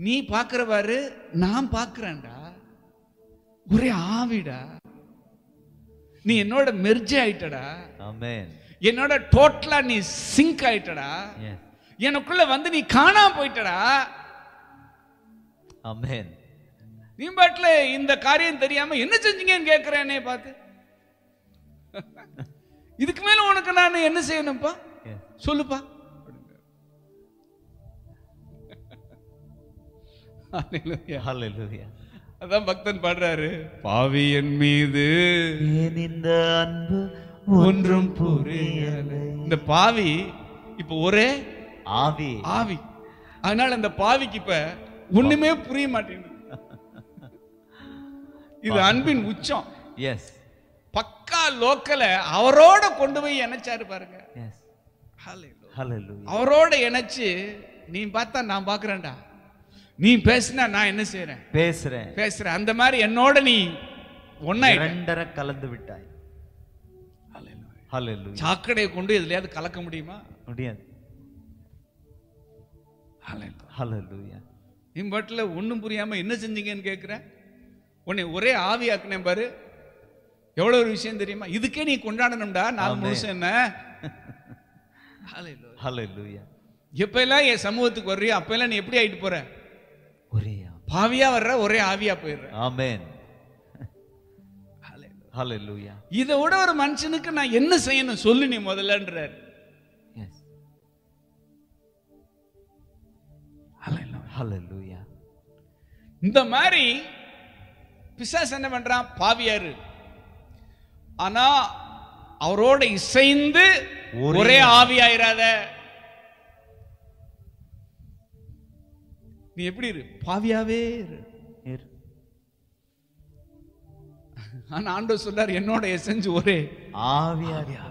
நீ பார்க்கிறவாரு நான் பார்க்கிறேன்டா ஒரே ஆவிடா நீ என்னோட மெர்ஜ் ஆயிட்டடா Amen. என்னோட டோட்டலா நீ சிங்க் ஆயிட்டடா Yes. எனக்குள்ள வந்து நீ காணாம போயிட்டடா Amen. நீ பாட்டுல இந்த காரியம் தெரியாம என்ன செஞ்சீங்கன்னு கேட்கிறேனே பார்த்து இதுக்கு மேல உனக்கு நான் என்ன செய்யணும்ப்பா Yes. சொல்லுப்பா Hallelujah. Hallelujah. அதான் பக்தன் பாடுறாரு பாவி என் மீது ஏன் இந்த அன்பு ஒன்றும் புரியல இந்த பாவி இப்ப ஒரே ஆவி ஆவி அதனால அந்த பாவிக்கு இப்ப ஒண்ணுமே புரிய மாட்டேங்குது இது அன்பின் உச்சம் எஸ் பக்கா லோக்கல அவரோட கொண்டு போய் இணைச்சாரு பாருங்க எஸ் Hallelujah. ஹalleluya அவரோட இணைச்சு நீ பார்த்தா நான் பார்க்கறேன்டா நீ பேசினா நான் என்ன செய்றேன் பேசுறேன் பேசுறேன் அந்த மாதிரி என்னோட நீ ஒன்னாயிட்ட இரண்டரை கலந்து விட்டாய் ஹalleluya சாக்கடையை கொண்டு எதுலயாவது கலக்க முடியுமா முடியாது ஹalleluya நீ பாட்டில் ஒன்றும் புரியாம என்ன செஞ்சீங்கன்னு கேட்குற உன்னை ஒரே ஆவியாக்குனேன் பாரு எவ்வளவு ஒரு விஷயம் தெரியுமா இதுக்கே நீ கொண்டாடணும்டா நாலு ஆமென். முழுசம் என்ன Hallelujah. ஹalleluya எப்ப எல்லாம் என் சமூகத்துக்கு வர்றியோ அப்ப எல்லாம் நீ எப்படி ஆயிட்டு போற ஒரே பாவியா வர்ற ஒரே ஆவியா போயிடுற ஆமென் ஹalleluya இதை விட ஒரு மனுஷனுக்கு நான் என்ன செய்யணும் சொல்லு நீ முதல்லன்றார் எஸ் ஹalleluya இந்த மாதிரி பிசாசு என்ன பண்றான் பாவியாரு ஆனா அவரோட இசைந்து ஒரே ஒரே ஆவியாயிராத நீ எப்படி இரு பாவியாவே இரு இரு. ஆனா ஆண்டவர் சொல்லார் என்னோட எசைஞ்சு ஒரே ஆவியாவே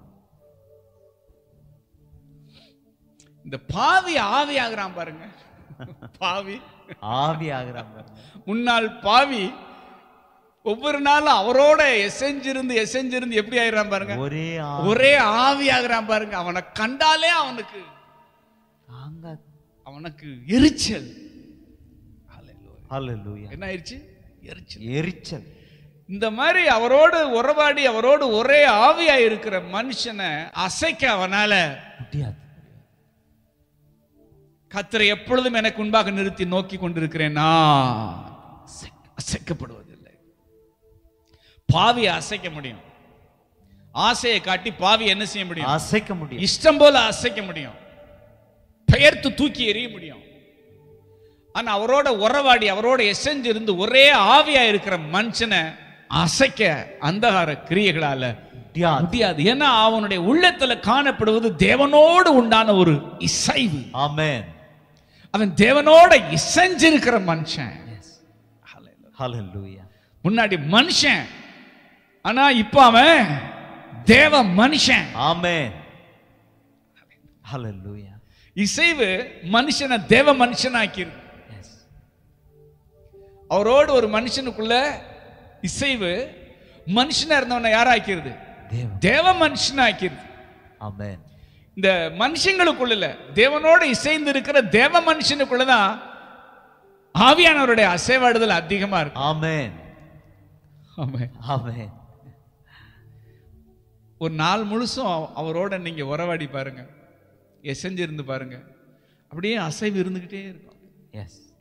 இந்த பாவி ஆவியாகிறான் பாருங்க பாவி ஆவி ஆகிறாங்க முன்னாள் பாவி ஒவ்வொரு நாளும் அவரோட எசைஞ்சிருந்து எசைஞ்சிருந்து எப்படி ஆயிடுறான் பாருங்க ஒரே ஆவி ஒரே ஆவியாகிறான் பாருங்க அவனை கண்டாலே அவனுக்கு தாங்க அவனுக்கு எரிச்சல் Hallelujah. ஹalleluya என்ன ஆயிடுச்சு எரிச்சல் எரிச்சல் இந்த மாதிரி அவரோடு உறவாடி அவரோடு ஒரே ஆவியா இருக்கிற மனுஷனை அசைக்க அவனால முடியாது கத்தரை எப்பொழுதும் எனக்கு முன்பாக நிறுத்தி நோக்கி கொண்டிருக்கிறேன் நான் அசைக்க- அசைக்கப்படுவதில்லை பாவியை அசைக்க முடியும் ஆசையை காட்டி பாவி என்ன செய்ய முடியும் அசைக்க முடியும் இஷ்டம் போல அசைக்க முடியும் பெயர்த்து தூக்கி எறிய முடியும் ஆனா அவரோட உறவாடி அவரோட எசைஞ்சு இருந்து ஒரே ஆவியா இருக்கிற மனுஷனை அசைக்க அந்தகார கிரியைகளால முடியாது முடியாது ஏன்னா அவனுடைய உள்ளத்துல காணப்படுவது தேவனோடு உண்டான ஒரு இசைவு ஆமென் அவன் தேவனோட இசைஞ்சிருக்கிற மனுஷன் ஹalleluya முன்னாடி மனுஷன் ஆனா இப்ப அவன் தேவ மனுஷன் ஆமென் ஹalleluya இசைவு மனுஷனை தேவ மனுஷனாக்கிருக்கு எஸ் அவரோடு ஒரு மனுஷனுக்குள்ள இசைவு மனுஷனா இருந்தவனை யாராக்கிறது தேவன் தேவ மனுஷனாக்கிறது ஆமென் இந்த மனுஷங்களுக்குள்ள இல்ல தேவனோடு இசைந்து இருக்கிற தேவ மனுஷனுக்குள்ளதான் ஆவியானவருடைய அசைவாடுதல் அதிகமா இருக்கு ஆமென் ஆமென். ஆமென் ஒரு நாள் முழுசும் அவ- அவரோட நீங்க உறவாடி பாருங்க எசைஞ்சு இருந்து பாருங்க அப்படியே அசைவு இருந்துகிட்டே இருக்கும் எஸ்